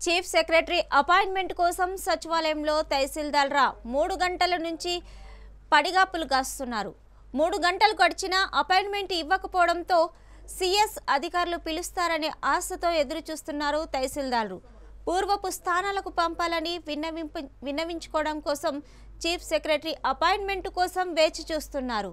chief secretary appointment కోసం సచివాలయంలో తహసీల్దార్రా మూడు గంటల నుంచి పడిగాపులు కాస్తున్నారు మూడు గంటలు గడిచినా అపాయింట్మెంట్ ఇవ్వకపోవడంతో సిఎస్ అధికారులు పిలుస్తారనే ఆశతో ఎదురు చూస్తున్నారు తహసీల్దార్లు పూర్వపు స్థానాలకు పంపాలని విన్నవింపు విన్నవించుకోవడం కోసం చీఫ్ సెక్రటరీ అపాయింట్మెంట్ కోసం వేచి చూస్తున్నారు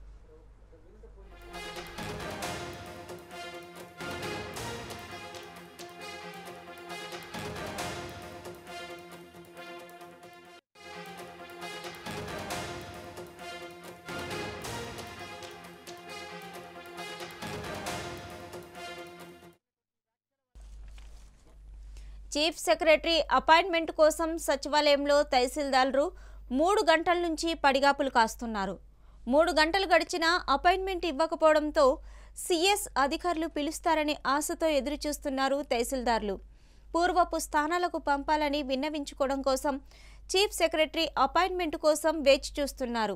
చీఫ్ సెక్రటరీ అపాయింట్మెంట్ కోసం సచివాలయంలో తహసీల్దార్లు మూడు గంటల నుంచి పడిగాపులు కాస్తున్నారు మూడు గంటలు గడిచినా అపాయింట్మెంట్ ఇవ్వకపోవడంతో సిఎస్ అధికారులు పిలుస్తారని ఆశతో ఎదురు చూస్తున్నారు తహసీల్దార్లు పూర్వపు స్థానాలకు పంపాలని విన్నవించుకోవడం కోసం చీఫ్ సెక్రటరీ అపాయింట్మెంట్ కోసం వేచి చూస్తున్నారు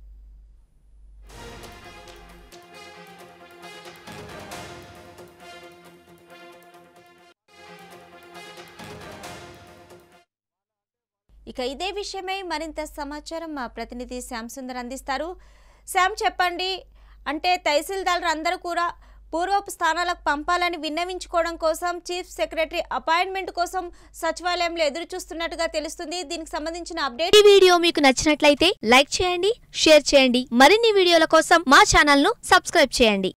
ఇక ఇదే విషయమై మరింత సమాచారం మా ప్రతినిధి శ్యామ్ సుందర్ అందిస్తారు శ్యామ్ చెప్పండి అంటే తహసీల్దార్లు అందరూ కూడా పూర్వపు స్థానాలకు పంపాలని విన్నవించుకోవడం కోసం చీఫ్ సెక్రటరీ అపాయింట్మెంట్ కోసం సచివాలయంలో ఎదురు చూస్తున్నట్టుగా తెలుస్తుంది దీనికి సంబంధించిన అప్డేట్ ఈ వీడియో మీకు నచ్చినట్లయితే లైక్ చేయండి షేర్ చేయండి మరిన్ని వీడియోల కోసం మా ఛానల్ ను సబ్స్క్రైబ్ చేయండి